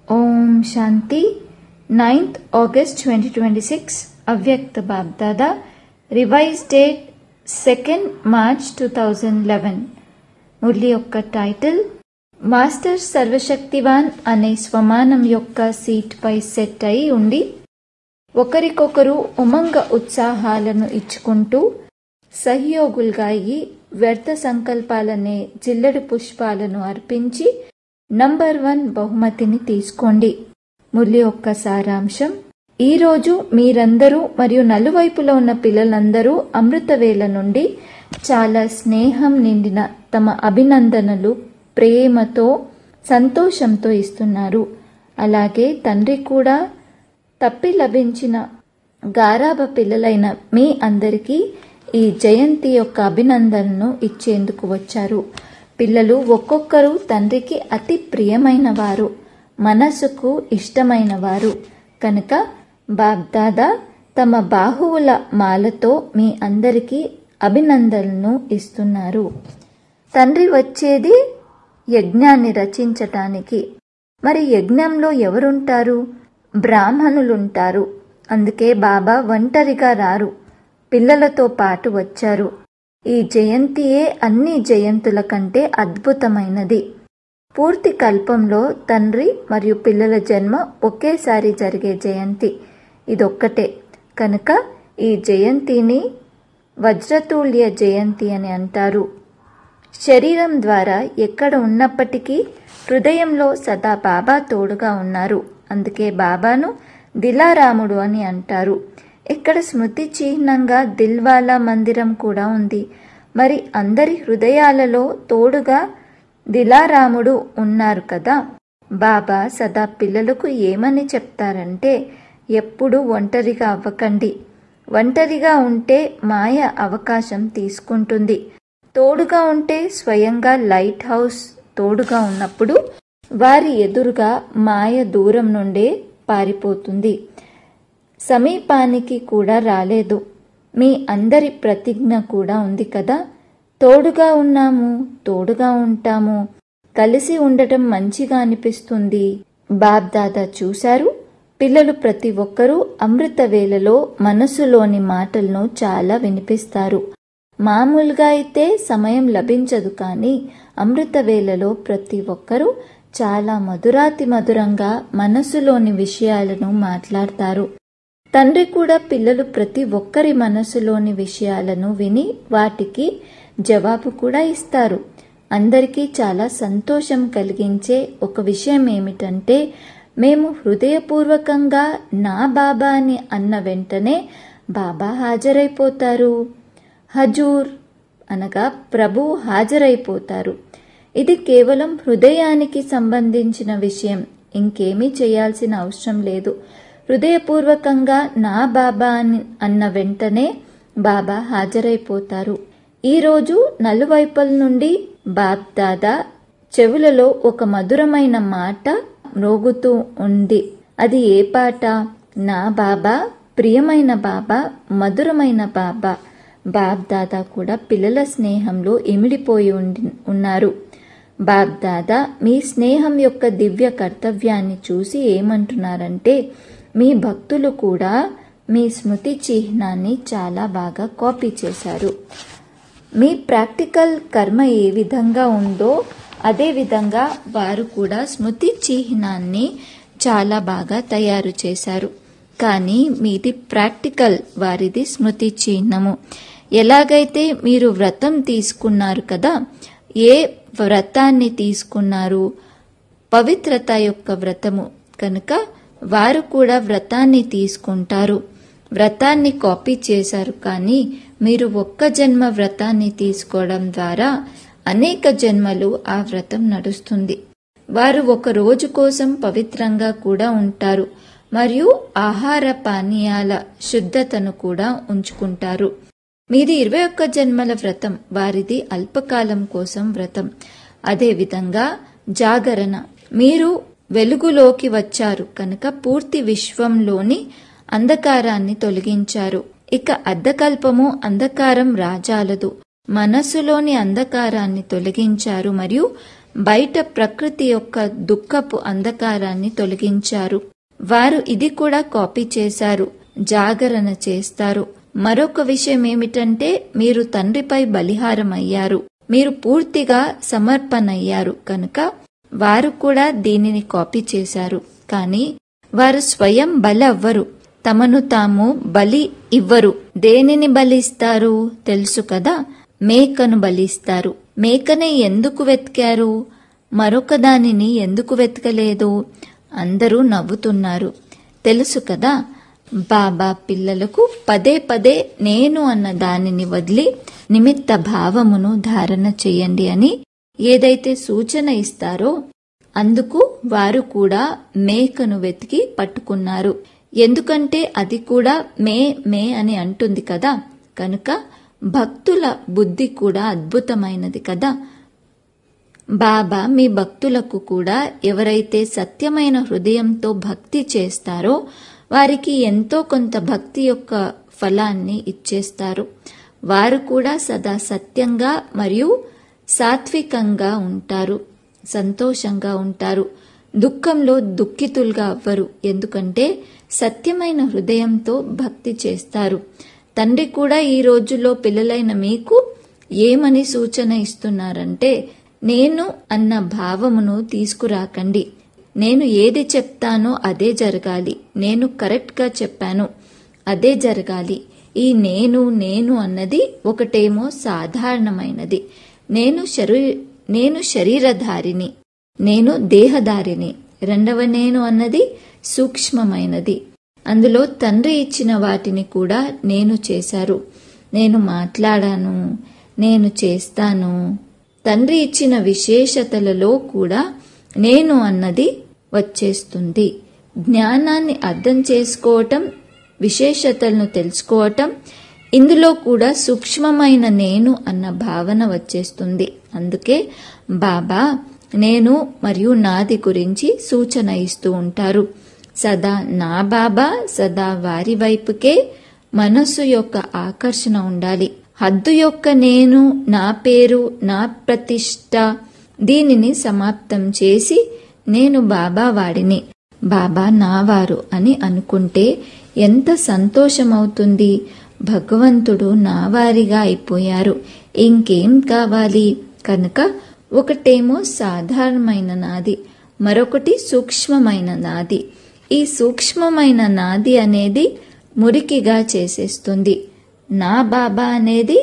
ఓం Shanti ninth August twenty twenty six Avyakt BapDada revise date second March two thousand eleven Murli యొక్క title master సర్వశక్తివాన్ అనే స్వమానం యొక్క సీట్పై set అయి ఉండి ఒకరికొకరు ఉమంగ ఉత్సాహాలను ఇచ్చుకుంటూ సహయోగులుగా అయి వ్యర్థ సంకల్పాలనే జిల్లడి పుష్పాలను అర్పించి నంబర్ వన్ బహుమతిని తీసుకోండి మురళి యొక్క సారాంశం ఈరోజు మీరందరూ మరియు నలువైపులో ఉన్న పిల్లలందరూ అమృతవేళ నుండి చాలా స్నేహం నిండిన తమ అభినందనలు ప్రేమతో సంతోషంతో ఇస్తున్నారు అలాగే తండ్రి కూడా తప్పి లభించిన గారాబ పిల్లలైన మీ అందరికీ ఈ జయంతి యొక్క అభినందనను ఇచ్చేందుకు వచ్చారు పిల్లలు ఒక్కొక్కరు తండ్రికి అతి ప్రియమైన వారు మనసుకు ఇష్టమైన వారు కనుక బాబ్దాదా తమ బాహువుల మాలతో మీ అందరికీ అభినందనలను ఇస్తున్నారు తండ్రి వచ్చేది యజ్ఞాన్ని రచించటానికి మరి యజ్ఞంలో ఎవరుంటారు బ్రాహ్మణులుంటారు అందుకే బాబా ఒంటరిగా రారు పిల్లలతో పాటు వచ్చారు ఈ జయంతియే అన్ని జయంతుల కంటే అద్భుతమైనది పూర్తి కల్పంలో తండ్రి మరియు పిల్లల జన్మ ఒకేసారి జరిగే జయంతి ఇదొక్కటే కనుక ఈ జయంతిని వజ్రతుల్య జయంతి అని అంటారు శరీరం ద్వారా ఎక్కడ ఉన్నప్పటికీ హృదయంలో సదా బాబా తోడుగా ఉన్నారు అందుకే బాబాను దిలారాముడు అని అంటారు ఇక్కడ స్మృతి చిహ్నంగా దిల్వాలా మందిరం కూడా ఉంది మరి అందరి హృదయాలలో తోడుగా దిలారాముడు ఉన్నారు కదా బాబా సదా పిల్లలకు ఏమని చెప్తారంటే ఎప్పుడు ఒంటరిగా అవ్వకండి ఒంటరిగా ఉంటే మాయ అవకాశం తీసుకుంటుంది తోడుగా ఉంటే స్వయంగా లైట్ హౌస్ తోడుగా ఉన్నప్పుడు వారి ఎదురుగా మాయ దూరం నుండే పారిపోతుంది సమీపానికి కూడా రాలేదు మీ అందరి ప్రతిజ్ఞ కూడా ఉంది కదా తోడుగా ఉన్నాము తోడుగా ఉంటాము కలిసి ఉండటం మంచిగా అనిపిస్తుంది బాబ్దాదా చూశారు పిల్లలు ప్రతి ఒక్కరూ అమృత వేళలో మనసులోని మాటలను చాలా వినిపిస్తారు మామూలుగా అయితే సమయం లభించదు కానీ అమృత వేళలో ప్రతి ఒక్కరూ చాలా మధురాతి మధురంగా మనసులోని విషయాలను మాట్లాడతారు తండ్రి కూడా పిల్లలు ప్రతి ఒక్కరి మనసులోని విషయాలను విని వాటికి జవాబు కూడా ఇస్తారు అందరికీ చాలా సంతోషం కలిగించే ఒక విషయం ఏమిటంటే మేము హృదయపూర్వకంగా నా బాబా అని అన్న వెంటనే బాబా హాజరైపోతారు హజూర్ అనగా ప్రభు హాజరైపోతారు ఇది కేవలం హృదయానికి సంబంధించిన విషయం ఇంకేమీ చేయాల్సిన అవసరం లేదు హృదయపూర్వకంగా నా బాబా అని అన్న వెంటనే బాబా హాజరైపోతారు ఈరోజు నలువైపుల నుండి బాబ్ దాదా చెవులలో ఒక మధురమైన మాట మ్రోగుతూ ఉంది అది ఏ పాట నా బాబా ప్రియమైన బాబా మధురమైన బాబా బాబ్ దాదా కూడా పిల్లల స్నేహంలో ఇమిడిపోయి ఉన్నారు బాబ్ దాదా మీ స్నేహం యొక్క దివ్య కర్తవ్యాన్ని చూసి ఏమంటున్నారంటే మీ భక్తులు కూడా మీ స్మృతి చిహ్నాన్ని చాలా బాగా కాపీ చేశారు మీ ప్రాక్టికల్ కర్మ ఏ విధంగా ఉందో అదే విధంగా వారు కూడా స్మృతి చిహ్నాన్ని చాలా బాగా తయారు చేశారు కానీ మీది ప్రాక్టికల్ వారిది స్మృతి చిహ్నము ఎలాగైతే మీరు వ్రతం తీసుకున్నారు కదా ఏ వ్రతాన్ని తీసుకున్నారు పవిత్రత యొక్క వ్రతము కనుక వారు కూడా వ్రతాన్ని తీసుకుంటారు వ్రతాన్ని కాపీ చేశారు కానీ మీరు ఒక్క జన్మ వ్రతాన్ని తీసుకోవడం ద్వారా అనేక జన్మలు ఆ వ్రతం నడుస్తుంది వారు ఒక రోజు కోసం పవిత్రంగా కూడా ఉంటారు మరియు ఆహార పానీయాల శుద్ధతను కూడా ఉంచుకుంటారు మీది ఇరవై ఒక్క జన్మల వ్రతం వారిది అల్పకాలం కోసం వ్రతం అదేవిధంగా జాగరణ మీరు వెలుగులోకి వచ్చారు కనుక పూర్తి విశ్వంలోని అంధకారాన్ని తొలగించారు ఇక అర్ధకల్పము అంధకారం రాజాలదు మనస్సులోని అంధకారాన్ని తొలగించారు మరియు బయట ప్రకృతి యొక్క దుఃఖపు అంధకారాన్ని తొలగించారు వారు ఇది కూడా కాపీ చేశారు జాగరణ చేస్తారు మరొక విషయం ఏమిటంటే మీరు తండ్రిపై బలిహారం అయ్యారు మీరు పూర్తిగా సమర్పణయ్యారు కనుక వారు కూడా దీనిని కాపీ చేశారు కానీ వారు స్వయం బలి అవ్వరు తమను తాము బలి ఇవ్వరు దేనిని బలిస్తారు తెలుసు కదా మేకను బలిస్తారు మేకనే ఎందుకు వెతికారు మరొక దానిని ఎందుకు వెతకలేదు అందరూ నవ్వుతున్నారు తెలుసు కదా బాబా పిల్లలకు పదే పదే నేను అన్న దానిని వదిలి నిమిత్త భావమును ధారణ చేయండి అని ఏదైతే సూచన ఇస్తారో అందుకు వారు కూడా మేకను వెతికి పట్టుకున్నారు ఎందుకంటే అది కూడా మే మే అని అంటుంది కదా కనుక భక్తుల బుద్ధి కూడా అద్భుతమైనది కదా బాబా మీ భక్తులకు కూడా ఎవరైతే సత్యమైన హృదయంతో భక్తి చేస్తారో వారికి ఎంతో కొంత భక్తి యొక్క ఫలాన్ని ఇచ్చేస్తారు వారు కూడా సదా సత్యంగా మరియు సాత్వికంగా ఉంటారు సంతోషంగా ఉంటారు దుఃఖంలో దుఃఖితులుగా అవ్వరు ఎందుకంటే సత్యమైన హృదయంతో భక్తి చేస్తారు తండ్రి కూడా ఈ రోజుల్లో పిల్లలైన మీకు ఏమని సూచన ఇస్తున్నారంటే నేను అన్న భావమును తీసుకురాకండి నేను ఏది చెప్తానో అదే జరగాలి నేను కరెక్ట్గా చెప్పాను అదే జరగాలి ఈ నేను నేను అన్నది ఒకటేమో సాధారణమైనది నేను శరీ నేను శరీరధారిని నేను దేహధారిని రెండవ నేను అన్నది సూక్ష్మమైనది అందులో తండ్రి ఇచ్చిన వాటిని కూడా నేను చేశారు నేను మాట్లాడాను నేను చేస్తాను తండ్రి ఇచ్చిన విశేషతలలో కూడా నేను అన్నది వచ్చేస్తుంది జ్ఞానాన్ని అర్థం చేసుకోవటం విశేషతలను తెలుసుకోవటం ఇందులో కూడా సూక్ష్మమైన నేను అన్న భావన వచ్చేస్తుంది అందుకే బాబా నేను మరియు నాది గురించి సూచన ఇస్తూ ఉంటారు సదా నా బాబా సదా వారి వైపుకే మనస్సు యొక్క ఆకర్షణ ఉండాలి హద్దు యొక్క నేను నా పేరు నా ప్రతిష్ట దీనిని సమాప్తం చేసి నేను బాబా వాడిని బాబా నావారు అని అనుకుంటే ఎంత సంతోషమవుతుంది భగవంతుడు నావారిగా అయిపోయారు ఇంకేం కావాలి కనుక ఒకటేమో సాధారణమైన నాది మరొకటి సూక్ష్మమైన నాది ఈ సూక్ష్మమైన నాది అనేది మురికిగా చేసేస్తుంది నా బాబా అనేది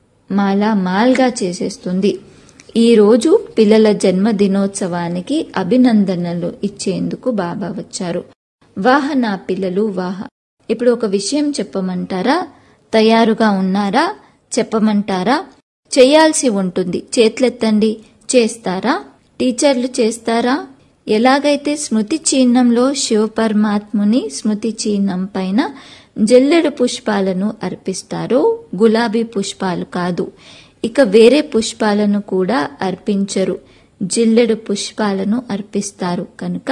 మాలా మాల్గా చేసేస్తుంది ఈరోజు పిల్లల జన్మదినోత్సవానికి అభినందనలు ఇచ్చేందుకు బాబా వచ్చారు వాహ నా పిల్లలు వాహ ఇప్పుడు ఒక విషయం చెప్పమంటారా తయారుగా ఉన్నారా చెప్పమంటారా చేయాల్సి ఉంటుంది చేతులెత్తండి చేస్తారా టీచర్లు చేస్తారా ఎలాగైతే స్మృతి చిహ్నంలో శివ పరమాత్ముని స్మృతి చిహ్నం పైన జల్లెడు పుష్పాలను అర్పిస్తారో గులాబీ పుష్పాలు కాదు ఇక వేరే పుష్పాలను కూడా అర్పించరు జిల్లెడు పుష్పాలను అర్పిస్తారు కనుక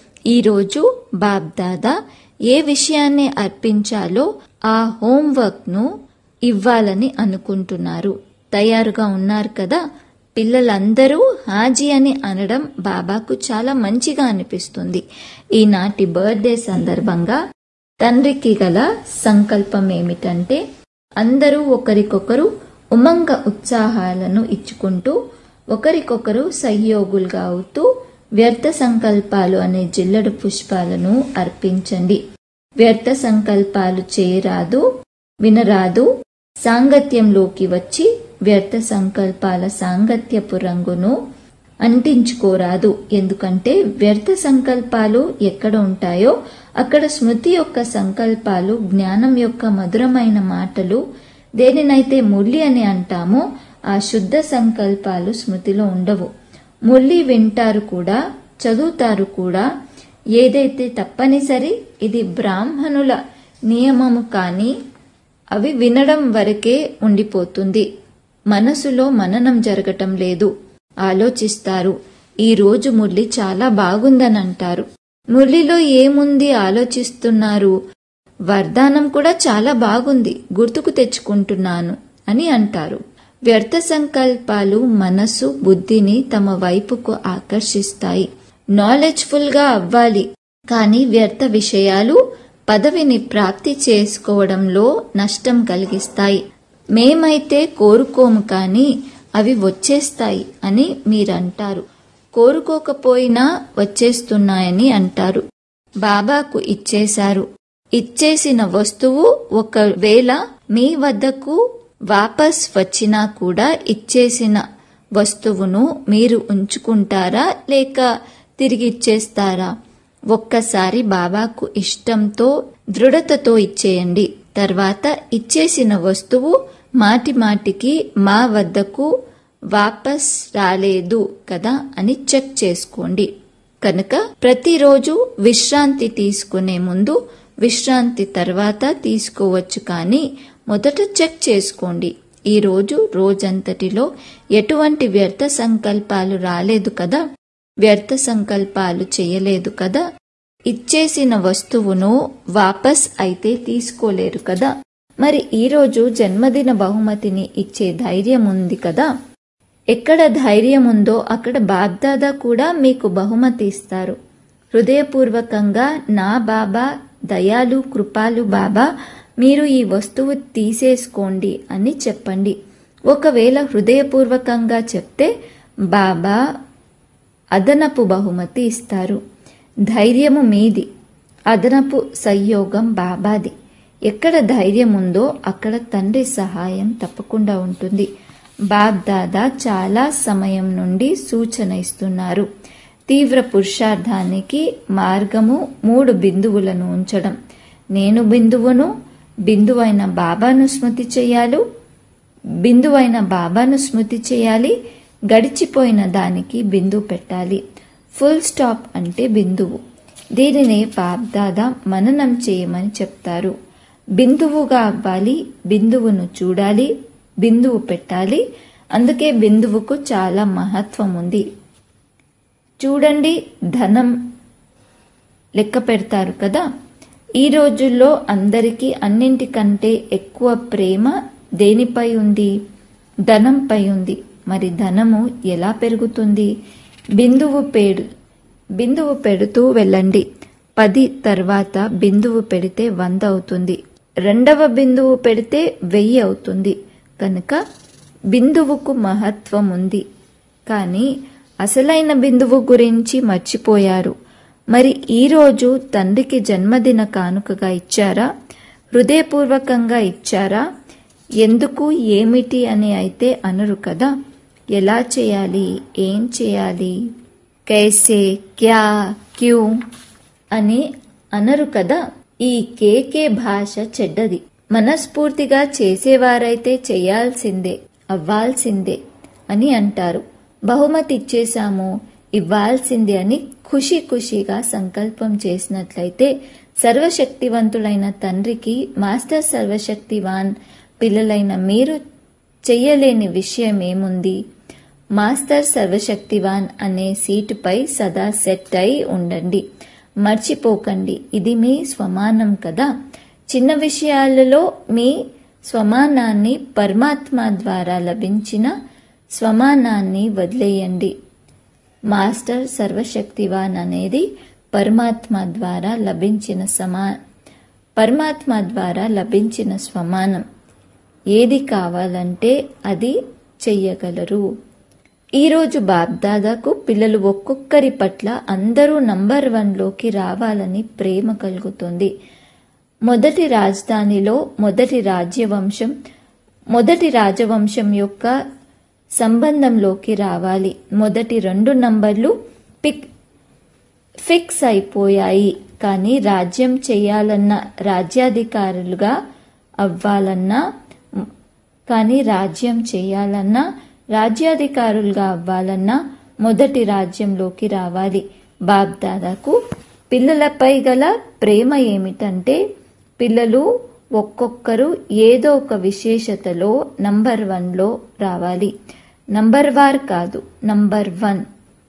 ఈరోజు బాబ్దాదా ఏ విషయాన్ని అర్పించాలో ఆ హోంవర్క్ ను ఇవ్వాలని అనుకుంటున్నారు తయారుగా ఉన్నారు కదా పిల్లలందరూ హాజీ అని అనడం బాబాకు చాలా మంచిగా అనిపిస్తుంది ఈనాటి బర్త్డే సందర్భంగా తండ్రికి గల సంకల్పం ఏమిటంటే అందరూ ఒకరికొకరు ఉమంగ ఉత్సాహాలను ఇచ్చుకుంటూ ఒకరికొకరు సహయోగులుగా అవుతూ వ్యర్థ సంకల్పాలు అనే జిల్లడు పుష్పాలను అర్పించండి వ్యర్థ సంకల్పాలు చేయరాదు వినరాదు సాంగత్యంలోకి వచ్చి వ్యర్థ సంకల్పాల సాంగత్యపు రంగును అంటించుకోరాదు ఎందుకంటే వ్యర్థ సంకల్పాలు ఎక్కడ ఉంటాయో అక్కడ స్మృతి యొక్క సంకల్పాలు జ్ఞానం యొక్క మధురమైన మాటలు దేనినైతే మురళి అని అంటామో ఆ శుద్ధ సంకల్పాలు స్మృతిలో ఉండవు మురళి వింటారు కూడా చదువుతారు కూడా ఏదైతే తప్పనిసరి ఇది బ్రాహ్మణుల నియమము కానీ అవి వినడం వరకే ఉండిపోతుంది మనసులో మననం జరగటం లేదు ఆలోచిస్తారు ఈ రోజు మురళి చాలా బాగుందని అంటారు మురళిలో ఏముంది ఆలోచిస్తున్నారు వరదానం కూడా చాలా బాగుంది గుర్తుకు తెచ్చుకుంటున్నాను అని అంటారు వ్యర్థ సంకల్పాలు మనసు బుద్ధిని తమ వైపుకు ఆకర్షిస్తాయి నాలెడ్జ్ఫుల్ గా అవ్వాలి కానీ వ్యర్థ విషయాలు పదవిని ప్రాప్తి చేసుకోవడంలో నష్టం కలిగిస్తాయి మేమైతే కోరుకోము కానీ అవి వచ్చేస్తాయి అని మీరంటారు కోరుకోకపోయినా వచ్చేస్తున్నాయని అంటారు బాబాకు ఇచ్చేశారు ఇచ్చేసిన వస్తువు ఒకవేళ మీ వద్దకు వాపస్ వచ్చినా కూడా ఇచ్చేసిన వస్తువును మీరు ఉంచుకుంటారా లేక తిరిగి ఇచ్చేస్తారా ఒక్కసారి బాబాకు ఇష్టంతో దృఢతతో ఇచ్చేయండి తర్వాత ఇచ్చేసిన వస్తువు మాటి మాటికి మా వద్దకు వాపస్ రాలేదు కదా అని చెక్ చేసుకోండి కనుక ప్రతిరోజు విశ్రాంతి తీసుకునే ముందు విశ్రాంతి తర్వాత తీసుకోవచ్చు కానీ మొదట చెక్ చేసుకోండి ఈ రోజు రోజంతటిలో ఎటువంటి వ్యర్థ సంకల్పాలు రాలేదు కదా వ్యర్థ సంకల్పాలు చేయలేదు కదా ఇచ్చేసిన వస్తువును వాపస్ అయితే తీసుకోలేరు కదా మరి ఈరోజు జన్మదిన బహుమతిని ఇచ్చే ధైర్యం ఉంది కదా ఎక్కడ ధైర్యం ఉందో అక్కడ బాబ్దాదా కూడా మీకు బహుమతి ఇస్తారు హృదయపూర్వకంగా నా బాబా దయాలు కృపాలు బాబా మీరు ఈ వస్తువు తీసేసుకోండి అని చెప్పండి ఒకవేళ హృదయపూర్వకంగా చెప్తే బాబా అదనపు బహుమతి ఇస్తారు ధైర్యము మీది అదనపు సంయోగం బాబాది ఎక్కడ ధైర్యం ఉందో అక్కడ తండ్రి సహాయం తప్పకుండా ఉంటుంది బాబ్ దాదా చాలా సమయం నుండి సూచన ఇస్తున్నారు తీవ్ర పురుషార్థానికి మార్గము మూడు బిందువులను ఉంచడం నేను బిందువును బిందువైన బాబాను స్మృతి చేయాలి బిందువైన బాబాను స్మృతి చేయాలి గడిచిపోయిన దానికి బిందువు పెట్టాలి ఫుల్ స్టాప్ అంటే బిందువు దీనినే బాబ్దాదా మననం చేయమని చెప్తారు బిందువుగా అవ్వాలి బిందువును చూడాలి బిందువు పెట్టాలి అందుకే బిందువుకు చాలా మహత్వం ఉంది చూడండి ధనం లెక్క పెడతారు కదా ఈ రోజుల్లో అందరికీ అన్నింటికంటే ఎక్కువ ప్రేమ దేనిపై ఉంది ధనంపై ఉంది మరి ధనము ఎలా పెరుగుతుంది బిందువు పేడు బిందువు పెడుతూ వెళ్ళండి పది తర్వాత బిందువు పెడితే వంద అవుతుంది రెండవ బిందువు పెడితే వెయ్యి అవుతుంది కనుక బిందువుకు మహత్వం ఉంది కానీ అసలైన బిందువు గురించి మర్చిపోయారు మరి ఈరోజు తండ్రికి జన్మదిన కానుకగా ఇచ్చారా హృదయపూర్వకంగా ఇచ్చారా ఎందుకు ఏమిటి అని అయితే అనరు కదా ఎలా చేయాలి ఏం చేయాలి కైసే క్యా క్యూ అని అనరు కదా ఈ కేకే భాష చెడ్డది మనస్ఫూర్తిగా చేసేవారైతే చేయాల్సిందే అవ్వాల్సిందే అని అంటారు బహుమతి ఇచ్చేశాము ఇవ్వాల్సిందే అని ఖుషి ఖుషిగా సంకల్పం చేసినట్లయితే సర్వశక్తివంతుడైన తండ్రికి మాస్టర్ సర్వశక్తివాన్ పిల్లలైన మీరు చెయ్యలేని విషయం ఏముంది మాస్టర్ సర్వశక్తివాన్ అనే సీటుపై సదా సెట్ అయి ఉండండి మర్చిపోకండి ఇది మీ స్వమానం కదా చిన్న విషయాలలో మీ స్వమానాన్ని పరమాత్మ ద్వారా లభించిన స్వమానాన్ని వదిలేయండి మాస్టర్ సర్వశక్తివాన్ అనేది పరమాత్మ ద్వారా లభించిన సమా పరమాత్మ ద్వారా లభించిన స్వమానం ఏది కావాలంటే అది చెయ్యగలరు ఈరోజు బాబ్దాదాకు పిల్లలు ఒక్కొక్కరి పట్ల అందరూ నంబర్ వన్లోకి రావాలని ప్రేమ కలుగుతుంది మొదటి రాజధానిలో మొదటి రాజ్యవంశం మొదటి రాజవంశం యొక్క సంబంధంలోకి రావాలి మొదటి రెండు నంబర్లు పిక్ ఫిక్స్ అయిపోయాయి కానీ రాజ్యం చేయాలన్న రాజ్యాధికారులుగా అవ్వాలన్నా కానీ రాజ్యం చేయాలన్నా రాజ్యాధికారులుగా అవ్వాలన్నా మొదటి రాజ్యంలోకి రావాలి బాబ్దాదాకు పిల్లలపై గల ప్రేమ ఏమిటంటే పిల్లలు ఒక్కొక్కరు ఏదో ఒక విశేషతలో నంబర్ వన్లో రావాలి నంబర్ వార్ కాదు నంబర్ వన్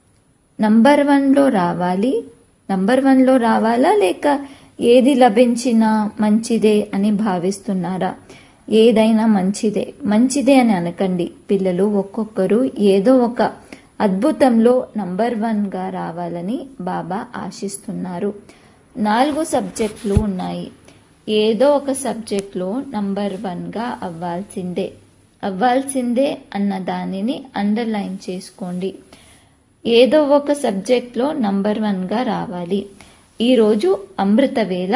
నంబర్ వన్లో రావాలి నంబర్ వన్లో రావాలా లేక ఏది లభించినా మంచిదే అని భావిస్తున్నారా ఏదైనా మంచిదే మంచిదే అని అనకండి పిల్లలు ఒక్కొక్కరు ఏదో ఒక అద్భుతంలో నంబర్ వన్గా రావాలని బాబా ఆశిస్తున్నారు నాలుగు సబ్జెక్టులు ఉన్నాయి ఏదో ఒక సబ్జెక్ట్లో నంబర్ వన్గా అవ్వాల్సిందే అవ్వాల్సిందే అన్న దానిని అండర్లైన్ చేసుకోండి ఏదో ఒక సబ్జెక్ట్లో నంబర్ వన్గా రావాలి ఈరోజు అమృత వేళ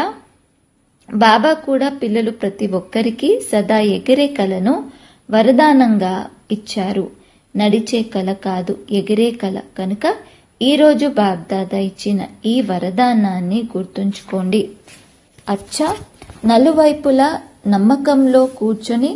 బాబా కూడా పిల్లలు ప్రతి ఒక్కరికి సదా ఎగిరే కలను వరదానంగా ఇచ్చారు నడిచే కల కాదు ఎగిరే కల కనుక ఈరోజు బాబ్దాదా ఇచ్చిన ఈ వరదానాన్ని గుర్తుంచుకోండి అచ్చా నలువైపులా నమ్మకంలో కూర్చొని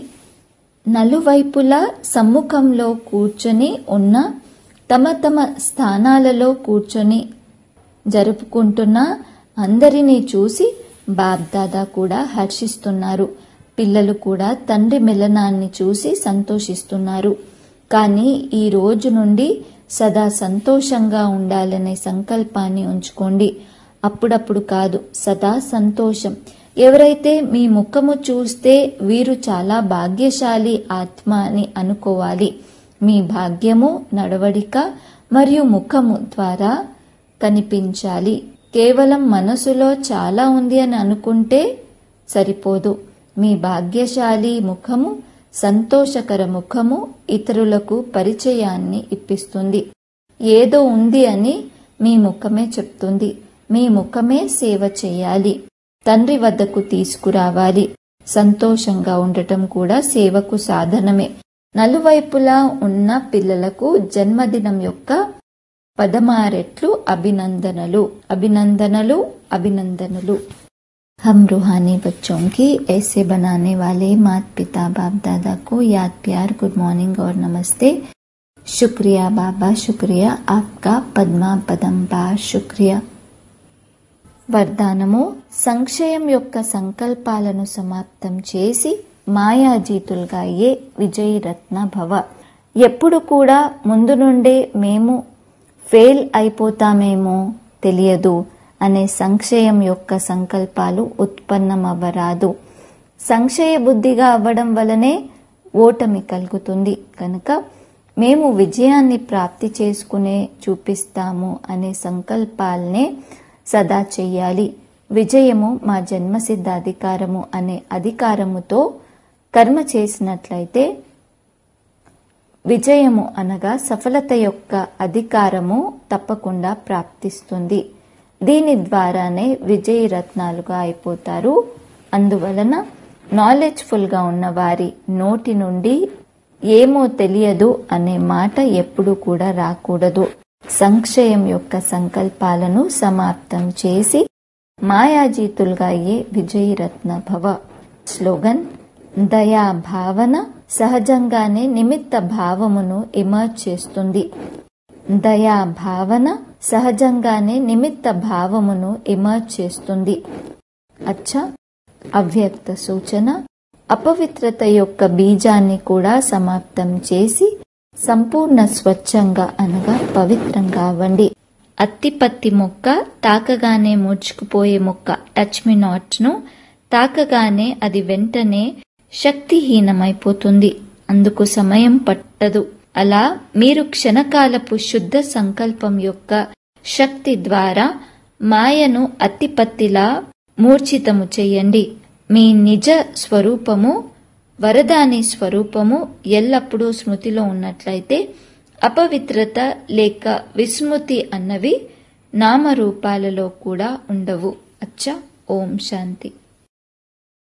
నలువైపులా సమ్ముఖంలో కూర్చొని ఉన్న తమ తమ స్థానాలలో కూర్చొని జరుపుకుంటున్న అందరినీ చూసి బాబ్దాదా కూడా హర్షిస్తున్నారు పిల్లలు కూడా తండ్రి మిలనాన్ని చూసి సంతోషిస్తున్నారు కానీ ఈ రోజు నుండి సదా సంతోషంగా ఉండాలనే సంకల్పాన్ని ఉంచుకోండి అప్పుడప్పుడు కాదు సదా సంతోషం ఎవరైతే మీ ముఖము చూస్తే వీరు చాలా భాగ్యశాలి ఆత్మ అని అనుకోవాలి మీ భాగ్యము నడవడిక మరియు ముఖము ద్వారా కనిపించాలి కేవలం మనసులో చాలా ఉంది అని అనుకుంటే సరిపోదు మీ భాగ్యశాలి ముఖము సంతోషకర ముఖము ఇతరులకు పరిచయాన్ని ఇప్పిస్తుంది ఏదో ఉంది అని మీ ముఖమే చెప్తుంది మీ ముఖమే సేవ చేయాలి తండ్రి వద్దకు తీసుకురావాలి సంతోషంగా ఉండటం కూడా సేవకు సాధనమే నలువైపులా ఉన్న పిల్లలకు జన్మదినం యొక్క పదమారెట్లు అభినందనలు అభినందనలు అభినందనలు हम रूहानी बच्चों की ऐसे बनाने वाले मात पिता बाप दादा को याद प्यार गुड मॉर्निंग और नमस्ते शुक्रिया बाबा शुक्रिया आपका पद्मा पदंबार शुक्रिया వరదానము సంక్షయం యొక్క సంకల్పాలను సమాప్తం చేసి మాయాజీతులుగా అయ్యే విజయరత్న భవ ఎప్పుడు కూడా ముందు నుండే మేము ఫెయిల్ అయిపోతామేమో తెలియదు అనే సంక్షయం యొక్క సంకల్పాలు ఉత్పన్నమవ్వరాదు సంశయ బుద్ధిగా అవ్వడం వలనే ఓటమి కలుగుతుంది కనుక మేము విజయాన్ని ప్రాప్తి చేసుకునే చూపిస్తాము అనే సంకల్పాలనే సదా చెయ్యాలి విజయము మా జన్మసిద్ధ అధికారము అనే అధికారముతో కర్మ చేసినట్లయితే విజయము అనగా సఫలత యొక్క అధికారము తప్పకుండా ప్రాప్తిస్తుంది దీని ద్వారానే విజయ రత్నాలుగా అయిపోతారు అందువలన నాలెడ్జ్ఫుల్గా ఉన్న వారి నోటి నుండి ఏమో తెలియదు అనే మాట ఎప్పుడు కూడా రాకూడదు సంక్షయం యొక్క సంకల్పాలను సమాప్తం చేసి మాయాజీతులుగా అయ్యే విజయరత్న భవ స్లోగన్ దయా భావన సహజంగానే నిమిత్త భావమును ఎమర్జ్ చేస్తుంది దయా భావన సహజంగానే నిమిత్త భావమును ఎమర్జ్ చేస్తుంది అచ్చా అవ్యక్త సూచన అపవిత్రత యొక్క బీజాన్ని కూడా సమాప్తం చేసి సంపూర్ణ స్వచ్ఛంగా అనగా పవిత్రంగా అవ్వండి అత్తిపత్తి మొక్క తాకగానే ముడుచుకుపోయే మొక్క టచ్ మీ నాట్ ను తాకగానే అది వెంటనే శక్తిహీనమైపోతుంది అందుకు సమయం పట్టదు అలా మీరు క్షణకాలపు శుద్ధ సంకల్పం యొక్క శక్తి ద్వారా మాయను అత్తిపత్తిలా మూర్ఛితము చెయ్యండి మీ నిజ స్వరూపము వరదాని స్వరూపము ఎల్లప్పుడూ స్మృతిలో ఉన్నట్లయితే అపవిత్రత లేక విస్మృతి అన్నవి నామరూపాలలో కూడా ఉండవు అచ్చా ఓం శాంతి